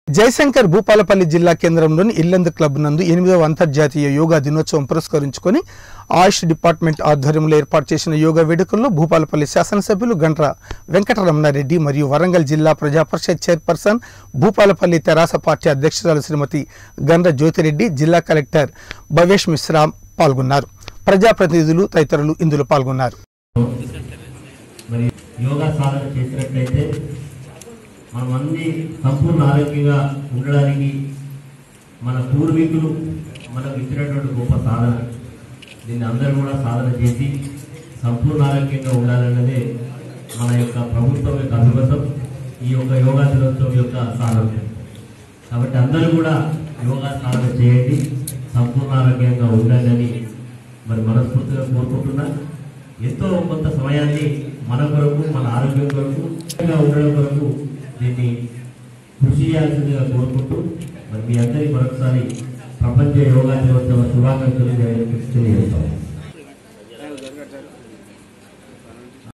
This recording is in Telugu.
జయశంకర్ భూపాలపల్లి జిల్లా కేంద్రంలోని ఇల్లందు క్లబ్ నందు ఎనిమిదవ అంతర్జాతీయ యోగా దినోత్సవం పురస్కరించుకొని ఆయుష్ డిపార్ట్మెంట్ ఆధ్వర్యంలో ఏర్పాటు చేసిన యోగా వేడుకల్లో భూపాలపల్లి శాసనసభ్యులు గంట్ర వెంకటరమణారెడ్డి మరియు వరంగల్ జిల్లా ప్రజా పరిషత్ చైర్పర్సన్ భూపాలపల్లి తెరాస పార్టీ అధ్యక్షురాలు శ్రీమతి గండ్ర జ్యోతిరెడ్డి జిల్లా కలెక్టర్ భవేష్ మిశ్రా పాల్గొన్నారు ప్రజాప్రతినిధులు తదితరులు ఇందులో పాల్గొన్నారు మరి యోగా సాధన చేసినట్లయితే మనం అన్ని సంపూర్ణ ఆరోగ్యంగా ఉండడానికి మన పూర్వీకులు మనకు ఇచ్చినటువంటి గొప్ప సాధన దీన్ని అందరూ కూడా సాధన చేసి సంపూర్ణ ఆరోగ్యంగా ఉండాలన్నదే మన యొక్క ప్రభుత్వం యొక్క అభిమతం ఈ యొక్క యోగా దినోత్సవం యొక్క సాధన కాబట్టి అందరూ కూడా యోగా సాధన చేయండి సంపూర్ణ ఆరోగ్యంగా ఉండండి అని మరి మనస్ఫూర్తిగా కోరుకుంటున్నా ఎంతో కొంత సమయాన్ని మన కొరకు మన ఆరోగ్యం కొరకు ఆరోగ్యంగా ఉండడం కొరకు దీన్ని కృషి చేయాల్సిందిగా కోరుకుంటూ మరి మీ అందరి మరొకసారి ప్రపంచ యోగా దినోత్సవ శుభాకాంక్షలు తెలియజేస్తాం